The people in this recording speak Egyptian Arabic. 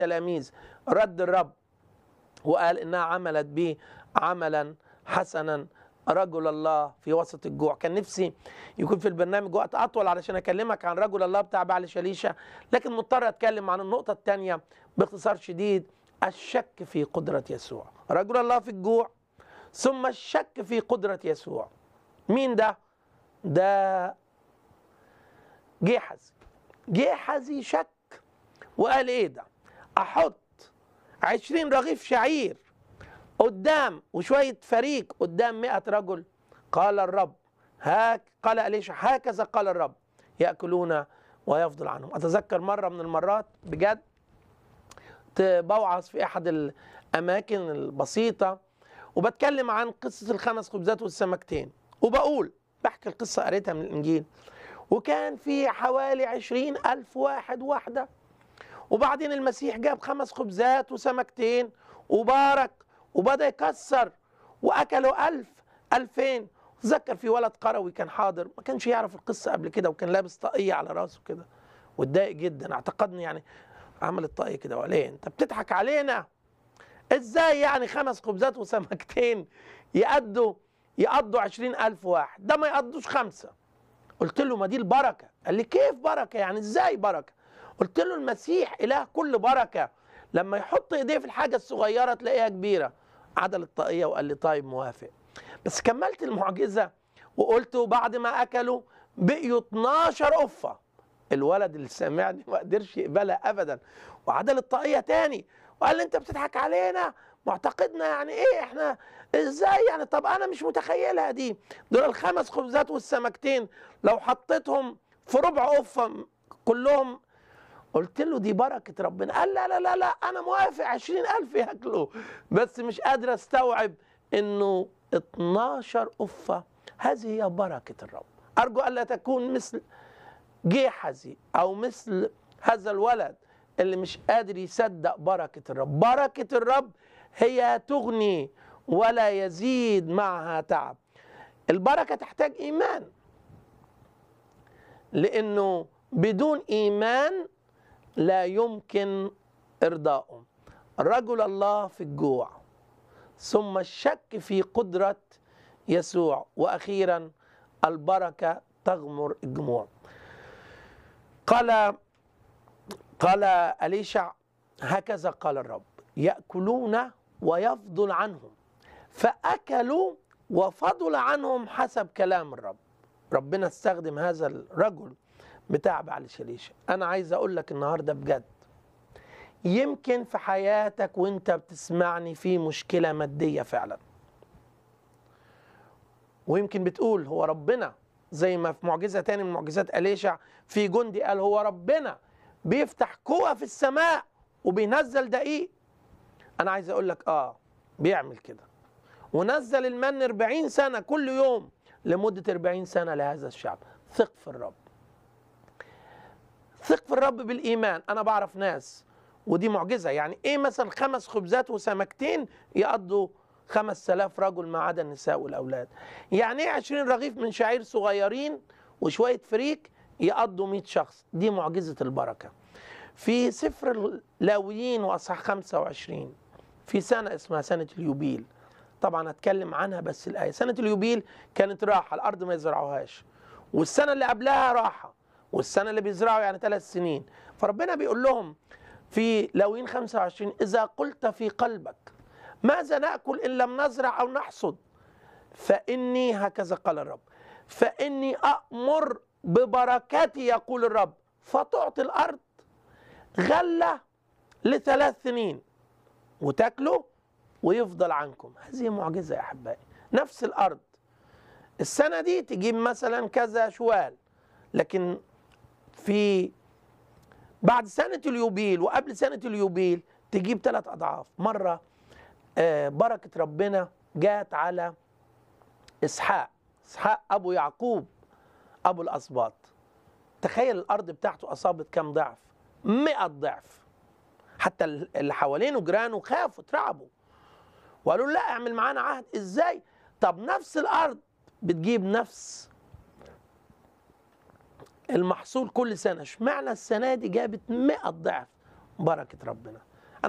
التلاميذ رد الرب وقال انها عملت به عملا حسنا رجل الله في وسط الجوع كان نفسي يكون في البرنامج وقت اطول علشان اكلمك عن رجل الله بتاع بعل شليشه لكن مضطر اتكلم عن النقطه الثانيه باختصار شديد الشك في قدره يسوع رجل الله في الجوع ثم الشك في قدره يسوع مين ده ده جيحزي جيحزي شك وقال ايه ده احط عشرين رغيف شعير قدام وشوية فريق قدام مئة رجل قال الرب هاك قال أليشع هكذا قال الرب يأكلون ويفضل عنهم أتذكر مرة من المرات بجد بوعظ في أحد الأماكن البسيطة وبتكلم عن قصة الخمس خبزات والسمكتين وبقول بحكي القصة قريتها من الإنجيل وكان في حوالي عشرين ألف واحد واحدة وبعدين المسيح جاب خمس خبزات وسمكتين وبارك وبدأ يكسر وأكلوا ألف ألفين تذكر في ولد قروي كان حاضر ما كانش يعرف القصة قبل كده وكان لابس طاقية على راسه كده واتضايق جدا اعتقدني يعني عمل الطاقية كده وقال ايه انت بتضحك علينا ازاي يعني خمس خبزات وسمكتين يقضوا يقضوا عشرين ألف واحد ده ما يقضوش خمسة قلت له ما دي البركة قال لي كيف بركة يعني ازاي بركة قلت له المسيح إله كل بركة لما يحط ايديه في الحاجة الصغيرة تلاقيها كبيرة عدل الطاقية وقال لي طيب موافق بس كملت المعجزة وقلت بعد ما أكلوا بقيوا 12 قفة الولد اللي سامعني ما قدرش يقبلها أبدا وعدل الطاقية تاني وقال لي أنت بتضحك علينا معتقدنا يعني إيه إحنا إزاي يعني طب أنا مش متخيلها دي دول الخمس خبزات والسمكتين لو حطيتهم في ربع قفة كلهم قلت له دي بركة ربنا قال لا لا لا لا أنا موافق عشرين ألف ياكلوا بس مش قادر أستوعب إنه 12 قفة هذه هي بركة الرب أرجو ألا تكون مثل جيحزي أو مثل هذا الولد اللي مش قادر يصدق بركة الرب بركة الرب هي تغني ولا يزيد معها تعب البركة تحتاج إيمان لأنه بدون إيمان لا يمكن إرضائه رجل الله في الجوع ثم الشك في قدرة يسوع وأخيرا البركة تغمر الجموع قال قال أليشع هكذا قال الرب يأكلون ويفضل عنهم فأكلوا وفضل عنهم حسب كلام الرب ربنا استخدم هذا الرجل بتاع بعل شليشة أنا عايز أقول لك النهاردة بجد يمكن في حياتك وانت بتسمعني في مشكلة مادية فعلا ويمكن بتقول هو ربنا زي ما في معجزة تاني من معجزات أليشع في جندي قال هو ربنا بيفتح قوة في السماء وبينزل دقيق أنا عايز أقول لك آه بيعمل كده ونزل المن 40 سنة كل يوم لمدة 40 سنة لهذا الشعب ثق في الرب ثق في الرب بالإيمان أنا بعرف ناس ودي معجزة يعني إيه مثلا خمس خبزات وسمكتين يقضوا خمس آلاف رجل ما عدا النساء والأولاد يعني إيه عشرين رغيف من شعير صغيرين وشوية فريك يقضوا 100 شخص دي معجزة البركة في سفر اللاويين وأصحاح 25 في سنة اسمها سنة اليوبيل طبعا هتكلم عنها بس الآية سنة اليوبيل كانت راحة الأرض ما يزرعوهاش والسنة اللي قبلها راحة والسنة اللي بيزرعوا يعني ثلاث سنين فربنا بيقول لهم في لاويين 25 إذا قلت في قلبك ماذا نأكل إن لم نزرع أو نحصد فإني هكذا قال الرب فإني أأمر ببركاتي يقول الرب فتعطي الأرض غلة لثلاث سنين وتاكلوا ويفضل عنكم هذه معجزة يا أحبائي نفس الأرض السنة دي تجيب مثلا كذا شوال لكن في بعد سنة اليوبيل وقبل سنة اليوبيل تجيب ثلاث أضعاف مرة آه بركة ربنا جات على إسحاق إسحاق أبو يعقوب أبو الأسباط تخيل الأرض بتاعته أصابت كم ضعف مئة ضعف حتى اللي حوالينه جيرانه خافوا اترعبوا وقالوا لا اعمل معانا عهد ازاي طب نفس الارض بتجيب نفس المحصول كل سنه اشمعنى السنه دي جابت 100 ضعف بركه ربنا